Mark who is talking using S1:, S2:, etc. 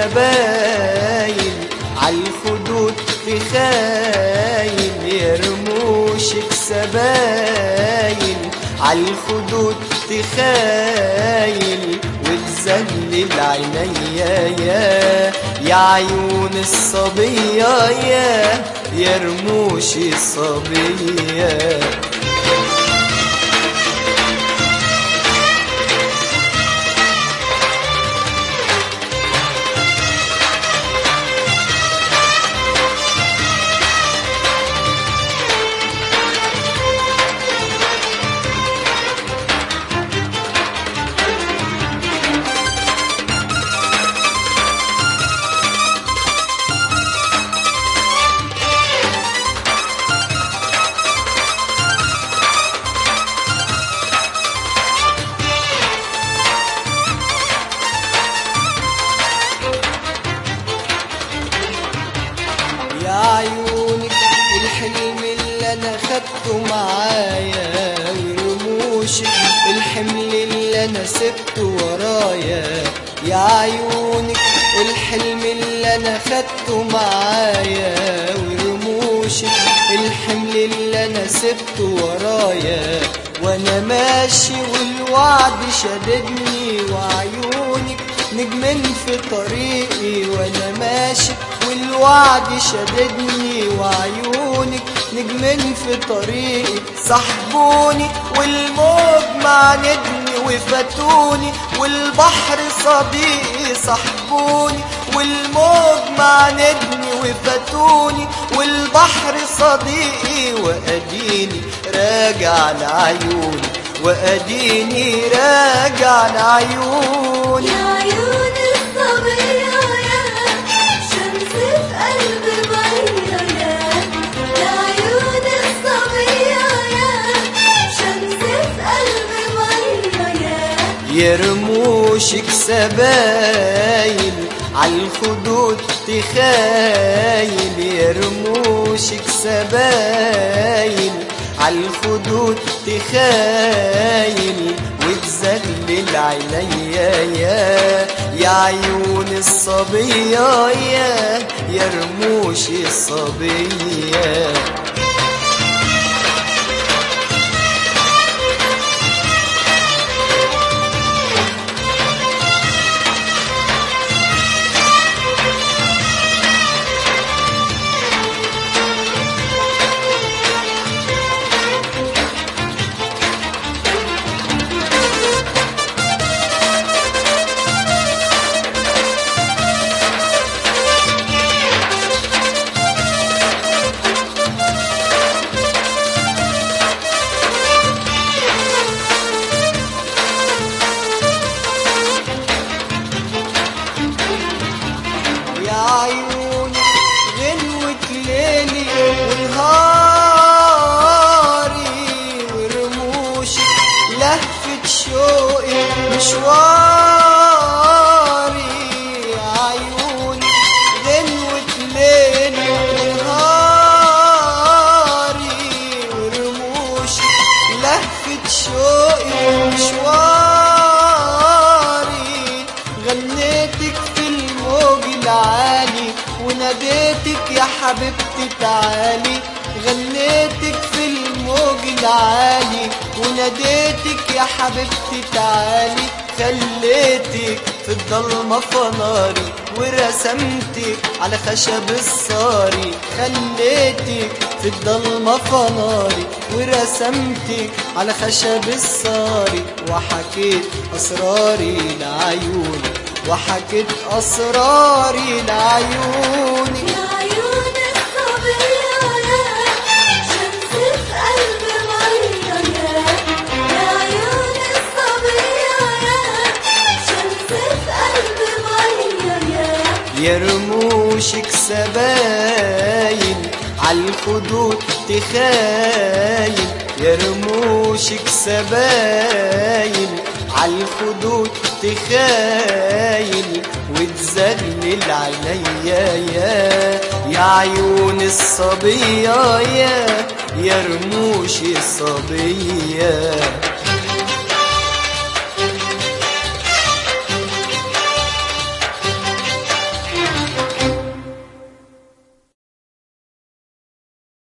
S1: سبايل عالخدود تخايل يرموشك سبايل عالخدود تخايل وتذلل عينيا يا يا عيون الصبية يا يا رموش الصبية يا عيونك الحلم اللي انا خدته معايا ورموشك الحمل اللي انا سبته ورايا يا عيونك الحلم اللي انا خدته معايا ورموشك الحمل اللي انا سبته ورايا وانا ماشي والوعد شددني وعيونك نجمين في طريقي وانا ماشي والوعد شددني وعيونك نجمين في طريقي صاحبوني والموج معندني وفاتوني والبحر صديقي صاحبوني والموج معندني وفاتوني والبحر صديقي واديني راجع لعيوني واديني راجع لعيوني
S2: يا عيون الصبية يا شمس في قلب مية يا يا عيون الصبية يا شمس في قلب مية يا
S1: يرموشك سبايل عالخدود تخايل يرموشك سبايل عالخدود تخايل وتذلل عينيا يا يا عيون الصبية يا يا رموش الصبية يا عيوني غنوة ليلي ونهاري ورموشي لهفة شوقي مشواري يا عيوني غنوة ليلي ونهاري ورموشي لهفة شوقي مشواري غنيتك في الموج العالي وناديتك يا حبيبتي تعالي غنيتك في الموج العالي وناديتك يا حبيبتي تعالي خليتك في الضلمة فناري ورسمتك على خشب الصاري خليتك في الضلمة فناري ورسمتك على خشب الصاري وحكيت أسراري لعيوني وحكيت أسراري لعيوني
S2: يا عيون الصبية يا شمس في قلب مية يا يا عيون الصبية يا شمس في قلب مية يا
S1: يرموشك سبايل عالخدود تخايل يرموشك سبايل عالخدود تخايل وتذلل عينيا يا يا عيون الصبية يا يا رموش الصبية